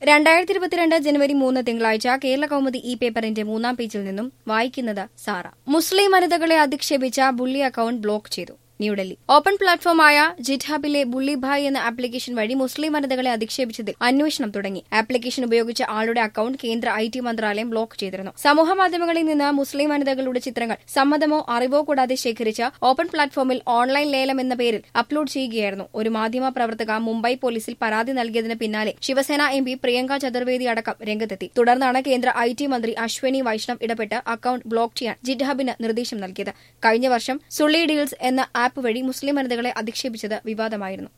രണ്ടായിരത്തി ഇരുപത്തിരണ്ട് ജനുവരി മൂന്ന് തിങ്കളാഴ്ച കേരള കൗമുദി ഈ പേപ്പറിന്റെ മൂന്നാം പേജിൽ നിന്നും വായിക്കുന്നത് സാറ മുസ്ലിം വനിതകളെ അധിക്ഷേപിച്ച ബുള്ളി അക്കൌണ്ട് ബ്ലോക്ക് ചെയ്തു ന്യൂഡൽഹി ഓപ്പൺ പ്ലാറ്റ്ഫോമായ ജിറ്റ്ഹബിലെ ബുള്ളിഭായ് എന്ന ആപ്ലിക്കേഷൻ വഴി മുസ്ലിം വനിതകളെ അധിക്ഷേപിച്ചതിൽ അന്വേഷണം തുടങ്ങി ആപ്ലിക്കേഷൻ ഉപയോഗിച്ച ആളുടെ അക്കൌണ്ട് കേന്ദ്ര ഐ ടി മന്ത്രാലയം ബ്ലോക്ക് ചെയ്തിരുന്നു സമൂഹ മാധ്യമങ്ങളിൽ നിന്ന് മുസ്ലിം വനിതകളുടെ ചിത്രങ്ങൾ സമ്മതമോ അറിവോ കൂടാതെ ശേഖരിച്ച ഓപ്പൺ പ്ലാറ്റ്ഫോമിൽ ഓൺലൈൻ ലേലം എന്ന പേരിൽ അപ്ലോഡ് ചെയ്യുകയായിരുന്നു ഒരു മാധ്യമ പ്രവർത്തക മുംബൈ പോലീസിൽ പരാതി നൽകിയതിന് പിന്നാലെ ശിവസേന എം പി പ്രിയങ്ക ചതുർവേദി അടക്കം രംഗത്തെത്തി തുടർന്നാണ് കേന്ദ്ര ഐ ടി മന്ത്രി അശ്വനി വൈഷ്ണവ് ഇടപെട്ട് അക്കൌണ്ട് ബ്ലോക്ക് ചെയ്യാൻ ജിറ്റ്ഹബിന് നിർദ്ദേശം നൽകിയത് കഴിഞ്ഞ വർഷം സുള്ളി ഡീൽസ് എന്ന ആപ്പ് വഴി മുസ്ലിം വനിതകളെ അധിക്ഷേപിച്ചത് വിവാദമായിരുന്നു